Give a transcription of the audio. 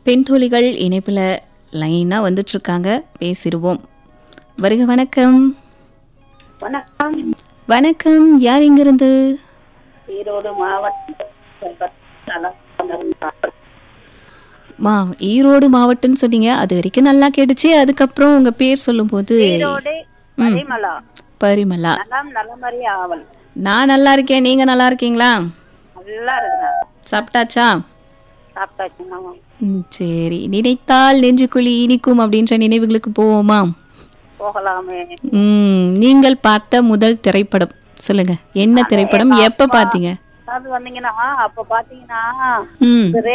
பெண் தோழிகள் இணைப்புல லைனா வந்துட்டு இருக்காங்க பேசிடுவோம் வருக வணக்கம் வணக்கம் வணக்கம் யார் இங்கிருந்து ஈரோடு மாவட்டம் மா ஈரோடு மாவட்டம்னு சொன்னீங்க அது வரைக்கும் நல்லா கேட்டுச்சு அதுக்கப்புறம் உங்க பேர் சொல்லும்போது ஈரோடு மலைமலா பரிமலா நலம் நலமறி ஆவல் நான் நல்லா இருக்கேன் நீங்க நல்லா இருக்கீங்களா நல்லா இருக்கிறேன் சாப்பிட்டாச்சா சாப்பிட்டாச்சுமா ம், சரி நினைத்தால் நெஞ்சுக்குழி இனிக்கும் அப்படின்ற நினைவுகளுக்கு போவோமா போகலாமே ம் நீங்கள் பார்த்த முதல் திரைப்படம் சொல்லுங்க என்ன திரைப்படம் எப்ப பாத்தீங்க அது வந்தீங்கன்னா அப்ப பாத்தீங்கன்னா ம் இந்த